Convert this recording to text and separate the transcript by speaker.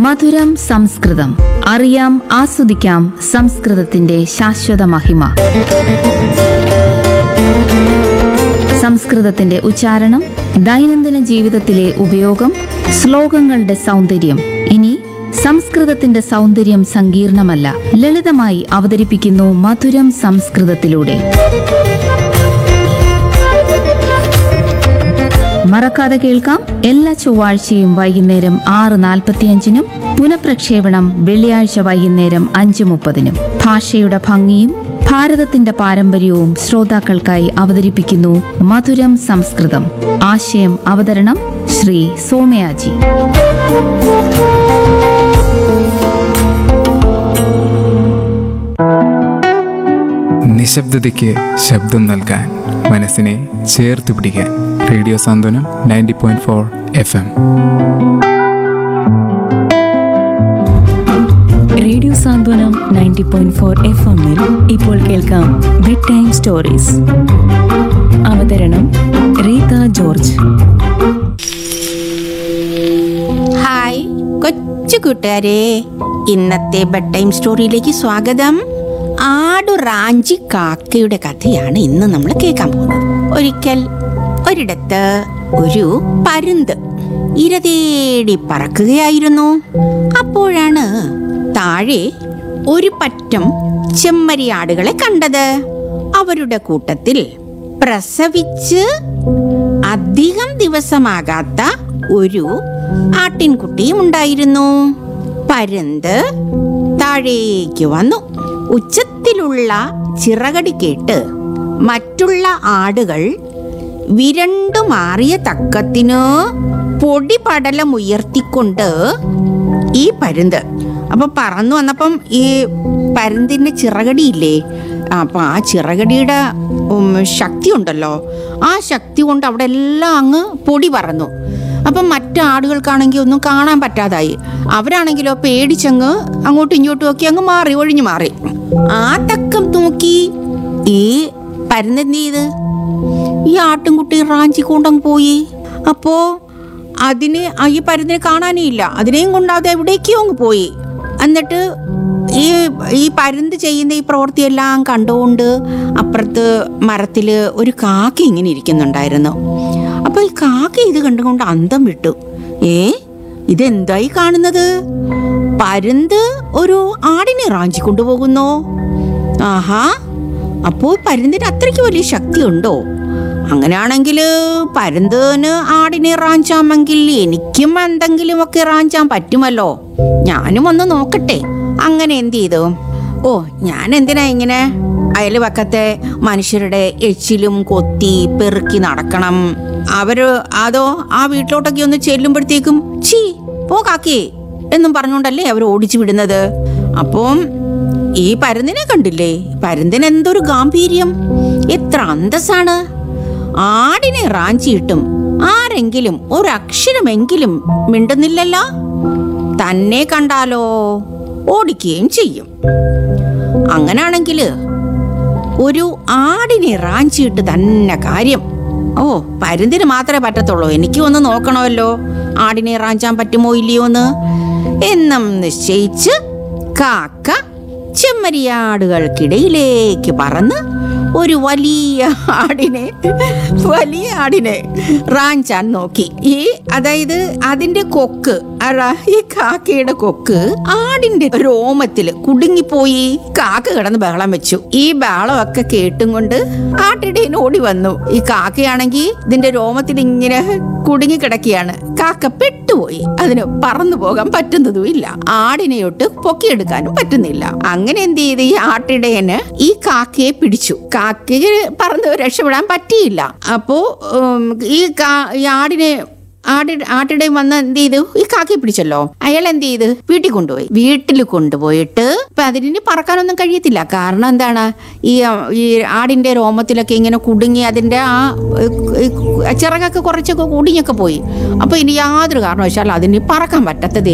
Speaker 1: മധുരം സംസ്കൃതം അറിയാം ആസ്വദിക്കാം സംസ്കൃതത്തിന്റെ ശാശ്വത മഹിമ സംസ്കൃതത്തിന്റെ ഉച്ചാരണം ദൈനംദിന ജീവിതത്തിലെ ഉപയോഗം ശ്ലോകങ്ങളുടെ സൗന്ദര്യം ഇനി സംസ്കൃതത്തിന്റെ സൗന്ദര്യം സങ്കീർണമല്ല ലളിതമായി അവതരിപ്പിക്കുന്നു മധുരം സംസ്കൃതത്തിലൂടെ മറക്കാതെ കേൾക്കാം എല്ലാ ചൊവ്വാഴ്ചയും വൈകുന്നേരം ആറ് നാൽപ്പത്തിയഞ്ചിനും പുനഃപ്രക്ഷേപണം വെള്ളിയാഴ്ച വൈകുന്നേരം അഞ്ച് മുപ്പതിനും ഭാഷയുടെ ഭംഗിയും ഭാരതത്തിന്റെ പാരമ്പര്യവും ശ്രോതാക്കൾക്കായി അവതരിപ്പിക്കുന്നു മധുരം സംസ്കൃതം ആശയം അവതരണം ശ്രീ സോമയാജി
Speaker 2: നിശബ്ദതയ്ക്ക് ശബ്ദം നൽകാൻ മനസ്സിനെ ചേർത്ത് പിടിക്കാൻ radio Santhwanam ninety point four F M
Speaker 3: radio Santhwanam ninety point four F എമ്മിൽ ഇപ്പോൾ കേൾക്കാം ബെഡ് ടൈം സ്റ്റോറീസ് അവതരണം റീത ജോർജ്
Speaker 4: ഹായ് കൊച്ചു കൂട്ടുകാരെ ഇന്നത്തെ ബെഡ് ടൈം സ്റ്റോറിയിലേക്ക് സ്വാഗതം ആടു റാഞ്ചി കാക്കയുടെ കഥയാണ് ഇന്ന് നമ്മൾ കേൾക്കാൻ പോകുന്നത് ഒരിക്കൽ ഒരിടത്ത് ഒരു പരുന്ത് ഇര തേടി പറക്കുകയായിരുന്നു അപ്പോഴാണ് താഴെ ഒരു പറ്റം ചെമ്മരിയാടുകളെ കണ്ടത് അവരുടെ കൂട്ടത്തിൽ പ്രസവിച്ച് അധികം ദിവസമാകാത്ത ഒരു ആട്ടിൻകുട്ടിയും ഉണ്ടായിരുന്നു പരുന്ത് താഴേക്ക് വന്നു ഉച്ചത്തിലുള്ള ചിറകടി കേട്ട് മറ്റുള്ള ആടുകൾ വിരണ്ടു മാറിയ തക്കത്തിനു പൊടി പടലം ഉയർത്തിക്കൊണ്ട് ഈ പരുന്ത് അപ്പൊ പറന്നു വന്നപ്പം ഈ പരുന്തിന്റെ ചിറകടിയില്ലേ അപ്പൊ ആ ചിറകടിയുടെ ഉം, ശക്തി ഉണ്ടല്ലോ ആ ശക്തി കൊണ്ട് അവിടെ എല്ലാം അങ്ങ് പൊടി പറന്നു അപ്പം മറ്റാടുകൾക്കാണെങ്കിൽ ഒന്നും കാണാൻ പറ്റാതായി അവരാണെങ്കിലോ പേടിച്ചങ്ങ് അങ്ങോട്ടും ഇങ്ങോട്ടും ഒക്കെ അങ്ങ് മാറി ഒഴിഞ്ഞു മാറി ആ തക്കം നോക്കി ഈ പരുന്തെന്ത് ചെയ്ത് ഈ ആട്ടുംകുട്ടി റാഞ്ചി കൊണ്ടങ്ങ് പോയി അപ്പോ അതിന് ആ ഈ പരുന്തിനെ കാണാനേ ഇല്ല അതിനെയും കൊണ്ട് അത് എവിടേക്കോ അങ്ങ് പോയി എന്നിട്ട് ഈ ഈ പരുന്ത് ചെയ്യുന്ന ഈ പ്രവൃത്തിയെല്ലാം കണ്ടുകൊണ്ട് അപ്പുറത്ത് മരത്തിൽ ഒരു കാക്ക ഇങ്ങനെ ഇരിക്കുന്നുണ്ടായിരുന്നു അപ്പൊ ഈ കാക്ക ഇത് കണ്ടുകൊണ്ട് അന്തം വിട്ടു ഏ ഇതെന്തായി കാണുന്നത് പരുന്ത് ഒരു ആടിനെ റാഞ്ചി കൊണ്ടുപോകുന്നോ ആഹാ അപ്പോൾ പരുന്തിന് അത്രയ്ക്ക് വലിയ ശക്തി ഉണ്ടോ അങ്ങനെയാണെങ്കിൽ പരുന്തിന് ആടിനെ റാഞ്ചാമെങ്കിൽ എനിക്കും എന്തെങ്കിലുമൊക്കെ റാഞ്ചാൻ പറ്റുമല്ലോ ഞാനും ഒന്ന് നോക്കട്ടെ അങ്ങനെ എന്ത് ചെയ്തു ഓ ഞാൻ എന്തിനാ ഇങ്ങനെ അയൽവക്കത്തെ മനുഷ്യരുടെ എച്ചിലും കൊത്തി പെറുക്കി നടക്കണം അവര് അതോ ആ വീട്ടിലോട്ടൊക്കെ ഒന്ന് ചെല്ലുമ്പോഴത്തേക്കും ചീ പോ കാക്കേ എന്നും പറഞ്ഞുകൊണ്ടല്ലേ അവർ ഓടിച്ചു വിടുന്നത് അപ്പം ഈ പരുന്തിനെ കണ്ടില്ലേ പരുന്തിന് എന്തൊരു ഗാംഭീര്യം എത്ര അന്തസ്സാണ് ആടിനെ റാഞ്ചിയിട്ടും ആരെങ്കിലും ഒരക്ഷരമെങ്കിലും മിണ്ടുന്നില്ലല്ലോ തന്നെ കണ്ടാലോ ഓടിക്കുകയും ചെയ്യും അങ്ങനാണെങ്കിൽ ഒരു ആടിനെ റാഞ്ചിയിട്ട് തന്നെ കാര്യം ഓ പരുന്തിന് മാത്രമേ പറ്റത്തുള്ളൂ എനിക്കും ഒന്ന് നോക്കണമല്ലോ ആടിനെ റാഞ്ചാൻ പറ്റുമോ ഇല്ലയോ എന്ന് എന്നും നിശ്ചയിച്ച് കാക്ക ചെമ്മരിയാടുകൾക്കിടയിലേക്ക് പറന്ന് ഒരു വലിയ ആടിനെ വലിയ ആടിനെ റാഞ്ചാൻ നോക്കി ഈ അതായത് അതിന്റെ കൊക്ക് അതാ ഈ കാക്കയുടെ കൊക്ക് ആടിന്റെ രോമത്തില് കുടുങ്ങിപ്പോയി കാക്ക കിടന്ന് ബഹളം വെച്ചു ഈ ബഹളമൊക്കെ കേട്ടും കൊണ്ട് ആട്ടിടേന് ഓടി വന്നു ഈ കാക്കയാണെങ്കിൽ ഇതിന്റെ രോമത്തിൽ ഇങ്ങനെ കുടുങ്ങി കിടക്കുകയാണ് കാക്ക പെട്ടുപോയി അതിന് പറന്നു പോകാൻ പറ്റുന്നതും ഇല്ല ആടിനെയൊട്ട് പൊക്കിയെടുക്കാനും പറ്റുന്നില്ല അങ്ങനെ എന്ത് ചെയ്ത് ഈ ആട്ടിടയന് ഈ കാക്കയെ പിടിച്ചു കാക്കയ്ക്ക് പറന്ന് രക്ഷപ്പെടാൻ പറ്റിയില്ല അപ്പോ ഉം, ഈ കാ- ഈ ആടിനെ ആടി ആട്ടിടയും വന്ന് എന്ത് ചെയ്തു ഈ കാക്കയെ പിടിച്ചല്ലോ അയാൾ എന്ത് ചെയ്ത് വീട്ടിൽ കൊണ്ടുപോയി വീട്ടിൽ കൊണ്ടുപോയിട്ട് ഇപ്പൊ അതിന് പറക്കാനൊന്നും കഴിയത്തില്ല കാരണം എന്താണ് ഈ ആ, ഈ ആടിന്റെ രോമത്തിലൊക്കെ ഇങ്ങനെ കുടുങ്ങി അതിന്റെ ആ ഏ, ചിറകൊക്കെ കുറച്ചൊക്കെ കുടുങ്ങിയൊക്കെ പോയി അപ്പൊ ഇനി യാതൊരു കാരണവശാലും അതിന് പറക്കാൻ പറ്റാത്തത്